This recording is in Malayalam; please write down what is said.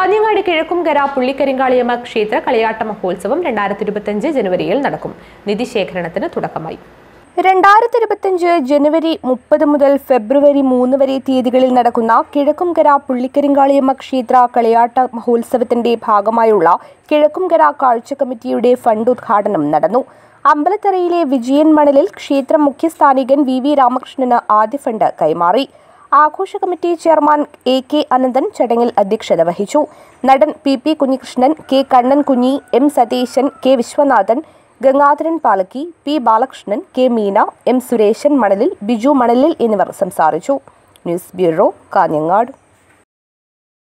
കാഞ്ഞങ്ങാട് കിഴക്കുംകര പുള്ളിക്കരിങ്കാളിയമ്മ ക്ഷേത്ര കളിയാട്ട മഹോത്സവം രണ്ടായിരത്തി ഇരുപത്തിയഞ്ച് ജനുവരിയിൽ നടക്കും നിധി ശേഖരണത്തിന് തുടക്കമായി രണ്ടായിരത്തി ഇരുപത്തിയഞ്ച് ജനുവരി മുപ്പത് മുതൽ ഫെബ്രുവരി മൂന്ന് വരെ തീയതികളിൽ നടക്കുന്ന കിഴക്കുംകര പുള്ളിക്കരിങ്കാളിയമ്മ ക്ഷേത്ര കളിയാട്ട മഹോത്സവത്തിന്റെ ഭാഗമായുള്ള കിഴക്കുംകര കാഴ്ച കമ്മിറ്റിയുടെ ഫണ്ട് ഉദ്ഘാടനം നടന്നു അമ്പലത്തറയിലെ വിജയൻ മണലിൽ ക്ഷേത്ര മുഖ്യസ്ഥാനികൻ വി വി രാമകൃഷ്ണന് ആദ്യ ഫണ്ട് കൈമാറി ആഘോഷ committee chairman A K Ananthan ചടങ്ങിൽ അധ്യക്ഷത വഹിച്ചു നടൻ P P Kunhikrishnan K Kannan Kunhi M Satheesan K Viswanathan Gangadharan Palakki P Balakrishnan K Meena M Sureshan Manalil Biju മണലിൽ എന്നിവർ സംസാരിച്ചു ന്യൂസ് ബ്യൂറോ കാഞ്ഞങ്ങാട്